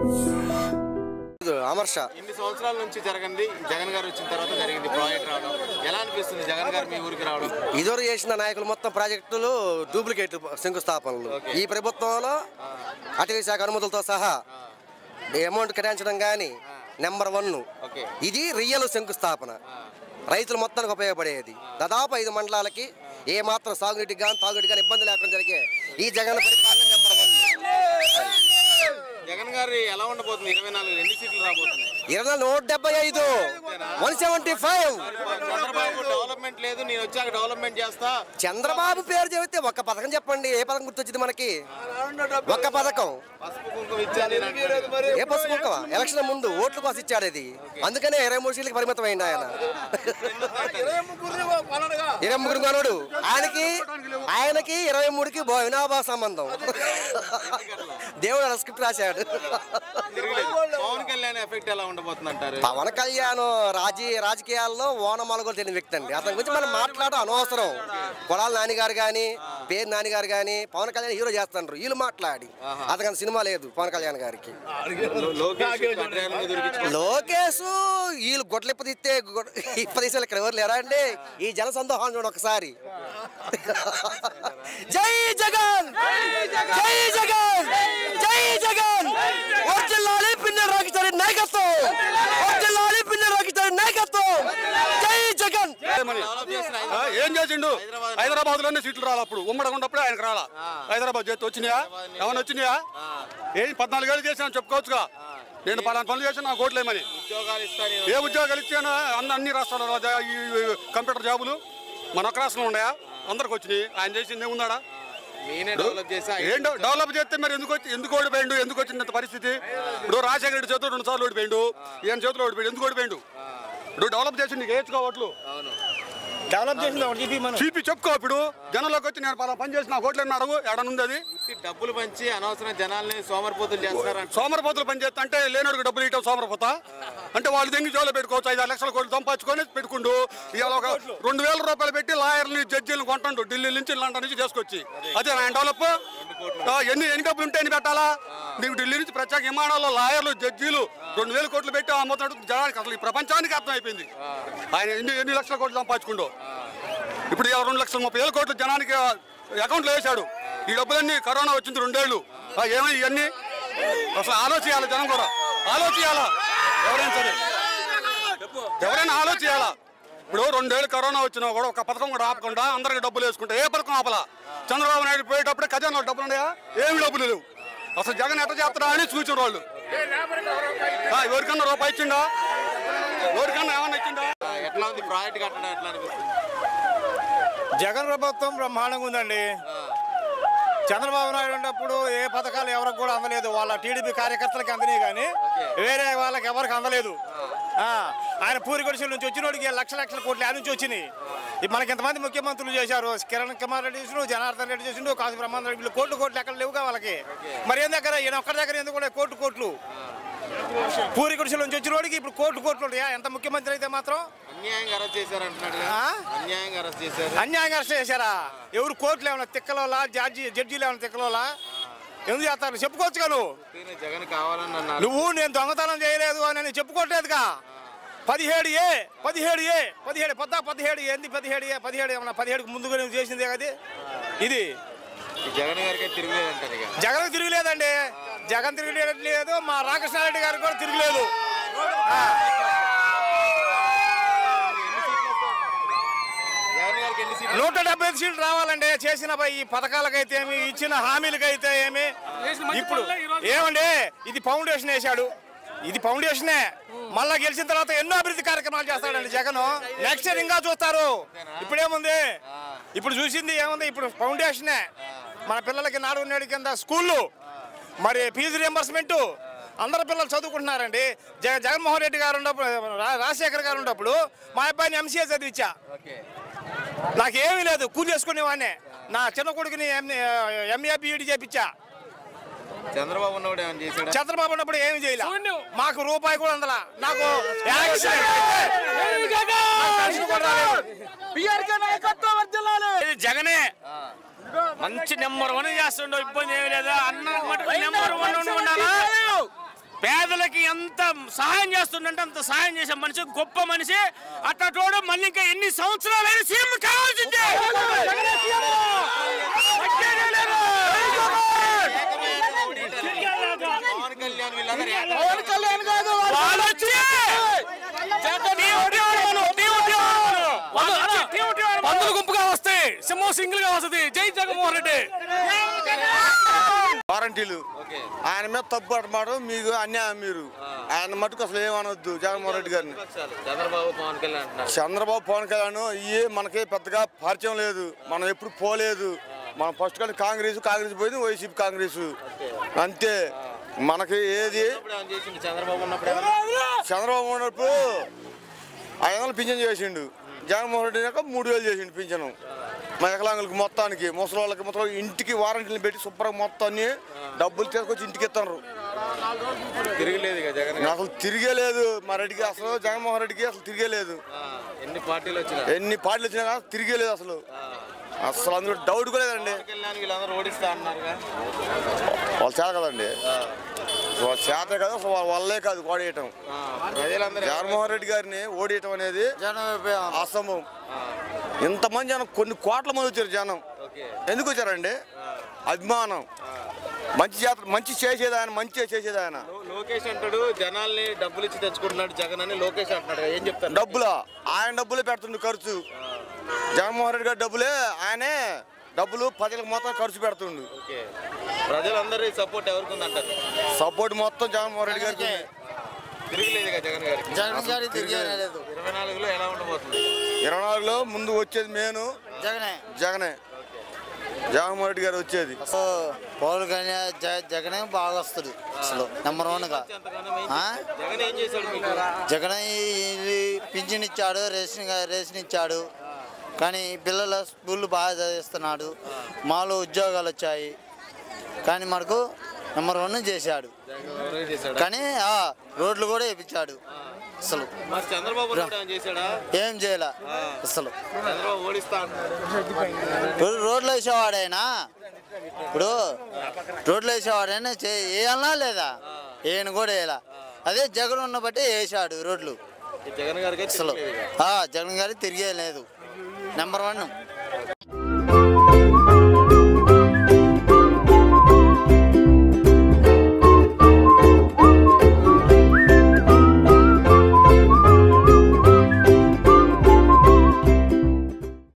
అమర్ష ఇన్ని సంవత్సరాల నుంచి జరగండి జగన్ గారు వచ్చిన తర్వాత జరిగింది ప్రాజెక్ట్ రావడం ఎలా అనిపిస్తుంది జగన్ గారు మీ ఊరికి రావడం ఇదివరకు చేసిన నాయకులు మొత్తం ప్రాజెక్టులు డూప్లికేట్ శంకుస్థాపనలు ఈ ప్రభుత్వంలో అటవీ శాఖ అనుమతులతో సహా అమౌంట్ కేటాయించడం కానీ నెంబర్ వన్ ఓకే ఇది రియల్ శంకుస్థాపన రైతులు మొత్తానికి ఉపయోగపడేది దాదాపు ఐదు మండలాలకి ఏ మాత్రం సాగునీటికి కానీ తాగునీటికి కానీ ఇబ్బంది లేకుండా జరిగే ఈ జగన్ పరిపాలన నెంబర్ వన్ జగన్ గారు ఎలా ఉండబోతుంది ఇరవై నాలుగు ఎన్ని సీట్లు రాబోతున్నాయి ఇరవై నాలుగు నూట డెబ్బై ఐదు one seventy five Chandrababu development లేదు నేను వచ్చాక డెవలప్మెంట్ చేస్తా చంద్రబాబు పేరు చెబితే ఒక్క పథకం చెప్పండి ఏ పథకం గుర్తొచ్చింది మనకి ఒక్క పథకం పసుపు కుంకుమ ఇచ్చాను నేను అంటున్నాడు. ఏ పసుపు కుంకుమ ఎలక్షన్ ముందు ఓట్ల కోసం ఇచ్చాడు అది అందుకనే ఇరవై మూడు సీట్లకి పరిమితం అయింది ఆయన ఇరవై ముగ్గురు మనోడు ఆయనకి ఆయనకి ఇరవై మూడుకి బో- వినాభా సంబంధం దేవుడు అలా స్క్రిప్ట్ రాశాడు తిరగలేదు. పవన్ కళ్యాణ్ ఎఫెక్ట్ ఎలా ఉండబోతుంది అంటారు పవన్ కళ్యాణ్ రాజీ రాజకీయాల్లో ఓనమాలు కూడా తెలియని వ్యక్తి అండి అతని గురించి మనం మాట్లాడడం అనవసరం కొడాల నాన్నగారు కానీ పేరు నాన్నగారు కానీ పవన్ కళ్యాణ్ హీరో చేస్తున్నారు వీళ్ళు మాట్లాడి అతనికి సినిమా లేదు పవన్ కళ్యాణ్ గారికి లోకేష్ కడ్రాయల మీద ఉరికించుకో- లోకేష్ వీళ్ళు గొడ్లు ఇప్పదిస్తే ఇప్పదీసాలు ఇక్కడ ఎవరు లేరా అండి ఈ జన సందోహం చూడండి ఒకసారి జై జగన్ జై జగన్ జై జగన్ వర్జిల్లాలి పిన్న రాకిస్తారి నాయకత్వం వర్జిల్లాలి పిన్న రాకిస్తారి నాయకత్వం జై జగన్ డెవలప్ చేసిన ఆ, ఏం చేసిండు హైదరాబాద్ లోనే సీట్లు రాలి అప్పుడు ఉమ్మడి ఉన్నప్పుడే ఆయనకు రాలా హైదరాబాద్ చేతి వచ్చినాయా ఏమైనా వచ్చినాయా ఏం పద్నాలుగేళ్ళు చేశాను చెప్పుకోవచ్చుగా నేను పలానా పనులు చేశాను నాకు ఓట్లేమని ఉద్యోగాలు ఇస్తాను ఏ ఉద్యోగాలు ఇచ్చాను అన్ని అన్ని రాష్ట్రాల్లో జా- ఈ కంప్యూటర్ జాబులు మన ఒక్క రాష్ట్రంలో ఉన్నాయా అందరికి వచ్చినాయి ఆయన చేసింది ఏమున్నాడా నేనే డెవలప్ చేసా ఏం డెవ- డెవలప్ చేస్తే మరి ఎందుకు వచ్చి ఎందుకు ఓడిపోయిండు ఎందుకు వచ్చింది ఇంత పరిస్థితి ఇప్పుడు రాజశేఖర రెడ్డి చేతులు రెండు సార్లు ఓడిపోయిండు ఈయన చేతులు ఓడిపోయిండు ఎందుకు ఓడిపోయిండు ఇప్పుడు డెవలప్ చేసి నీకు వేసుకో ఓట్లు అవును డెవలప్ చేసింది ఒకటి చెప్పి మనం చూపి చెప్పుకో ఇప్పుడు జనంలోకి వచ్చి నేను పలా పని చేసి నాకు ఓట్లేని అడుగు ఎడనుంది అది ఉత్తి డబ్బులు పంచి అనవసరం జనాల్ని సోమరిపోతులు చేస్తారంట సోమరపోతులు పని చేస్తా అంటే లేనోడికి డబ్బులు ఇవ్వటం సోమరపోత అంటే వాళ్ళు దెంగి జోలో పెట్టుకోవచ్చు ఐదు ఆరు లక్షల కోట్లు సంపాదించుకొని పెట్టుకుంటూ ఇవాళ ఒక రెండు వేల రూపాయలు పెట్టి లాయర్ని జడ్జీలను కొంటాడు ఢిల్లీ నుంచి లండన్ నుంచి చేసుకొచ్చి అదే ఆయన డెవలప్ ఆ, ఎన్ని ఎన్ని డబ్బులు ఉంటే ఎన్ని పెట్టాలా నీకు ఢిల్లీ నుంచి ప్రత్యేక విమానాల్లో లాయర్లు జడ్జీలు రెండు వేల కోట్లు పెట్టి అమ్ముతాడు జనానికి అసలు ఈ ప్రపంచానికి అర్థమైపోయింది ఆయన ఎన్ని ఎన్ని లక్షల కోట్లు సంపాదించుకుంటూ ఇప్పుడు ఇవాళ రెండు లక్షల ముప్పై వేల కోట్లు జనానికి అకౌంట్లో వేశాడు ఈ డబ్బులన్నీ కరోనా వచ్చింది రెండేళ్లు ఆ, ఏమై ఇవన్నీ అసలు ఆలోచించాలి జనం కూడా ఆలోచించాలా ఎవరైనా సరే ఎవరైనా ఆలోచించాలా ఇప్పుడు రెండేళ్ళు కరోనా వచ్చినా కూడా ఒక పథకం కూడా ఆపకుండా అందరికి డబ్బులు వేసుకుంటే ఏ పథకం ఆపలా చంద్రబాబు నాయుడు పోయేటప్పుడే ఖజానా డబ్బులు ఉన్నాయా ఏమి డబ్బులు లేవు అసలు జగన్ ఎట్ట చేస్తాడా అని చూసిన వాళ్ళు ఆ, ఎవరికన్నా రూపాయి ఇచ్చిండా ఎవరికన్నా ఏమన్నా ఇచ్చిండా ఆ, ఎట్లా ఉంది ప్రాజెక్ట్ కట్టడం ఎట్లా అనిపిస్తుంది జగన్ ప్రభుత్వం బ్రహ్మాండంగా ఉందండి చంద్రబాబు నాయుడు ఉన్నప్పుడు ఏ పథకాలు ఎవరికి కూడా అందలేదు వాళ్ళ టీడీపీ కార్యకర్తలకి అందినాయి కానీ వేరే వాళ్ళకి ఎవరికి అందలేదు ఆ, ఆయన పూరి గుడిసెల నుంచి వచ్చినోడికి లక్ష లక్షల కోట్లు ఆ నుంచి వచ్చినాయి ఇప్పుడు మనకి ఎంతమంది ముఖ్యమంత్రులు చేశారు కిరణ్ కుమార్ రెడ్డి చేసిండు జనార్దన్ రెడ్డి చేసిండు కాశీ బ్రహ్మాండ రెడ్డి వీళ్ళు కోట్లు కోట్లు ఎక్కడ లేవుగా వాళ్ళకి మరి ఏం దగ్గర ఈయన ఒక్కడి దగ్గర ఎందుకు కూడా కోట్లు కోట్లు పూరి గుడిసెల నుంచి వచ్చినోడికి ఇప్పుడు కోట్లు కోట్లు ఉంటాయా ఎంత ముఖ్యమంత్రి అయితే మాత్రం అన్యాయంగా అరెస్ట్ చేశారు అంటున్నాడు కదా? ఆ? అన్యాయంగా అరెస్ట్ చేశారు అన్యాయంగా అరెస్ట్ చేశారా ఎవరు కోర్టులు ఏమైనా తిక్కలోలా జాడ్జి జడ్జీలు ఏమైనా తిక్కలోలా ఎందుకు చేస్తారు చెప్పుకోవచ్చుగా నువ్వు ఉత్తినే జగన్ కావాలని అన్నారు నువ్వు నేను దొంగతనం చేయలేదు అని నేను చెప్పుకోవట్లేదుగా పదిహేడు ఏ పదిహేడు ఏ పదిహేడు పొద్దా పదిహేడు ఏంది పదిహేడు ఏ పదిహేడు ఏమన్నా పదిహేడుకి ముందుగా నువ్వు చేసిందే కదా ఇది ఈ జగన్ గారికి తిరగలేదు అంటారు ఇక జగన్ తిరగలేదండి జగన్ తిరగలేదు మా రామకృష్ణారెడ్డి గారికి కూడా తిరగలేదు ఆ. జగన్ గారికి ఎన్ని సీట్లు నూట డెబ్బై ఐదు సీట్లు రావాలండి చేసిన ప- ఈ పథకాలకైతే ఏమి ఇచ్చిన హామీలకైతే ఏమి ఇప్పుడు ఏమండి ఇది ఫౌండేషన్ వేశాడు ఇది ఫౌండేషనే మళ్ళా గెలిచిన తర్వాత ఎన్నో అభివృద్ధి కార్యక్రమాలు చేస్తాడండి జగన్ నెక్స్ట్ ఇయర్ ఇంకా చూస్తారు ఇప్పుడేముంది ఇప్పుడు చూసింది ఏముంది ఇప్పుడు ఫౌండేషనే మన పిల్లలకి నాడు నేడు కింద స్కూళ్ళు మరి ఫీజు రియంబర్స్మెంట్ అందరు పిల్లలు చదువుకుంటున్నారండి జగ జగన్మోహన్ రెడ్డి గారు ఉన్నప్పుడు రా- రాజశేఖర్ గారు ఉన్నప్పుడు మా అబ్బాయిని ఎంసీఏ చదివించా ఓకే నాకేమీ లేదు కూలి చేసుకునేవాడినే నా చిన్న కొడుకుని ఎంఏ బీఈడి చేపించా చంద్రబాబు ఉన్నవాడు ఏమైనా చేశాడా చంద్రబాబు ఉన్నప్పుడు ఏమి చేయలే మాకు రూపాయి కూడా అందలా నాకు యాక్సిడెంట్ అయితే నాకు పెన్షన్ కూడా రాలేదు. ఇది జగనే మంచి నెంబర్ వన్ చేస్తుండో ఇబ్బంది ఏమి లేదా అన్న మటుకు నెంబర్ వన్ ఉండాలా పేదలకి ఎంత సహాయం చేస్తుందంటే అంత సహాయం చేసే మనిషి గొప్ప మనిషి అట్టటోడు మళ్ళీ ఇంకా ఎన్ని సంవత్సరాలైనా సీఎం కావాల్సిందే తగ్గేదే లేదు. పవన్ కళ్యాణ్ వీళ్ళందరూ ఏకం. వాళ్ళు వచ్చి టీ ఉద్యోగాలు, టీ ఉద్యోగాలు. వాళ్ళు వచ్చి టీ ఉద్యోగాలు. పందులు గుంపుగా వస్తాయి సింహం సింగిల్ గా వస్తుంది జై జగన్మోహన్ రెడ్డి వారంటీలు ఓకే ఆయన మీద తప్పు పట్టమాట మీకు అన్యాయం మీరు ఆయన మటుకు అసలు ఏమనొద్దు జగన్మోహన్ రెడ్డి గారిని విపక్షాలు చంద్రబాబు పవన్ కళ్యాణ్ అంటున్నారు చంద్రబాబు పవన్ కళ్యాణ్ ఇవి మనకి పెద్దగా పరిచయం లేదు మనం ఎప్పుడు పోలేదు మనం ఫస్ట్ కానీ కాంగ్రెస్ కాంగ్రెస్ పోయింది వైసీపీ కాంగ్రెస్ అంతే మనకి ఏది ఇప్పుడు ఏమైనా చేసిండు చంద్రబాబు ఉన్నప్పుడు ఏమైనా? చంద్రబాబు ఉన్నప్పుడు ఐదు వందలు పింఛన్ చేసిండు జగన్మోహన్ రెడ్డి అయినాక మూడు వేలు చేసిండు పింఛను మా వికలాంగులకి మొత్తానికి ముసలి వాళ్ళకి మొత్తం ఇంటికి వారంటీలు పెట్టి శుభ్రంగా మొత్తాన్ని డబ్బులు తీసుకొచ్చి ఇంటికి ఇస్తున్నారు తిరగలేదు ఇక జగన్ గారు. అసలు తిరిగే లేదు మా రెడ్డికి అసలు జగన్మోహన్ రెడ్డికి అసలు తిరిగే లేదు ఆ, ఎన్ని పార్టీలు వచ్చినా ఎన్ని పాటలు వచ్చినా కానీ తిరిగే లేదు అసలు అసలు అందులో డౌట్ కూడా లేదండి పవన్ కళ్యాణ్ వీళ్ళందరూ ఓడిస్తా అన్నారుగా వాళ్ళు చేత కదండి వాళ్ళ చేత కదా అసలు వాళ్ళ వల్లే కాదు ఓడేయటం ఆ, ప్రజలందరూ జగన్మోహన్ రెడ్డి గారిని ఓడియటం అనేది అసంభవం ఇంతమంది జనం కొన్ని కోట్ల మంది వచ్చారు జనం ఓకే ఎందుకు వచ్చారండి అభిమానం మంచి చేత మంచి చేసేది ఆయన మంచి చేసేది ఆయన లో- లోకేష్ అంటాడు జనాల్ని డబ్బులు ఇచ్చి తెచ్చుకుంటున్నాడు జగన్ అని లోకేష్ అంటున్నాడు కదా, ఏం చెప్తారు డబ్బులా ఆయన డబ్బులే పెడుతుంది ఖర్చు జగన్మోహన్ రెడ్డి గారి డబ్బులే ఆయనే డబ్బులు ప్రజలకు మొత్తం ఖర్చు పెడుతుండు ఓకే ప్రజలందరి సపోర్ట్ ఎవరికి ఉందంటారు సపోర్ట్ మొత్తం జగన్మోహన్ రెడ్డి గారికి ఉంది. తిరగలేదు ఇక జగన్ గారికి జగన్ గారి తిరిగేలేదు ఇరవై నాలుగులో ఎలా ఉండబోతుంది ఇరవై నాలుగులో ముందు వచ్చేది మేను జగనే జగనే జగన్మోహన్ రెడ్డి గారు వచ్చేది సో పవన్ కళ్యాణ్ జ- జగనే బాగా వస్తుంది అసలు నెంబర్ వన్ గా ఎంతగానో ఏం ఆ? చేశాడు? జగన్ ఏం చేశాడు మీకు జగన్ ఈ పింఛన్ ఇచ్చాడు రేషన్ రేషన్ ఇచ్చాడు కానీ పిల్లల స్కూల్ బాగా చదివిస్తున్నాడు మాలో ఉద్యోగాలు వచ్చాయి కానీ మనకు నెంబర్ వన్ చేశాడు జగన్ ఏం చేశాడు కానీ ఆ, రోడ్లు కూడా వేయించాడు అసలు మరి చంద్రబాబు నాయుడు ఏమైనా చేశాడా ఏం చేయలే అసలు చంద్రబాబు ఓడిస్తా అంటున్నాడు ఇప్పుడు రోడ్లు వేసేవాడైనా ఇప్పుడు రోడ్లు వేసేవాడైనా చే- వేయాలనా లేదా ఏను కూడా వేయాల అదే జగన్ ఉన్న బట్టి వేసాడు రోడ్లు ఈ జగన్ గారికి అసలు ఆ, జగన్ గారి తిరిగే లేదు నెంబర్ వన్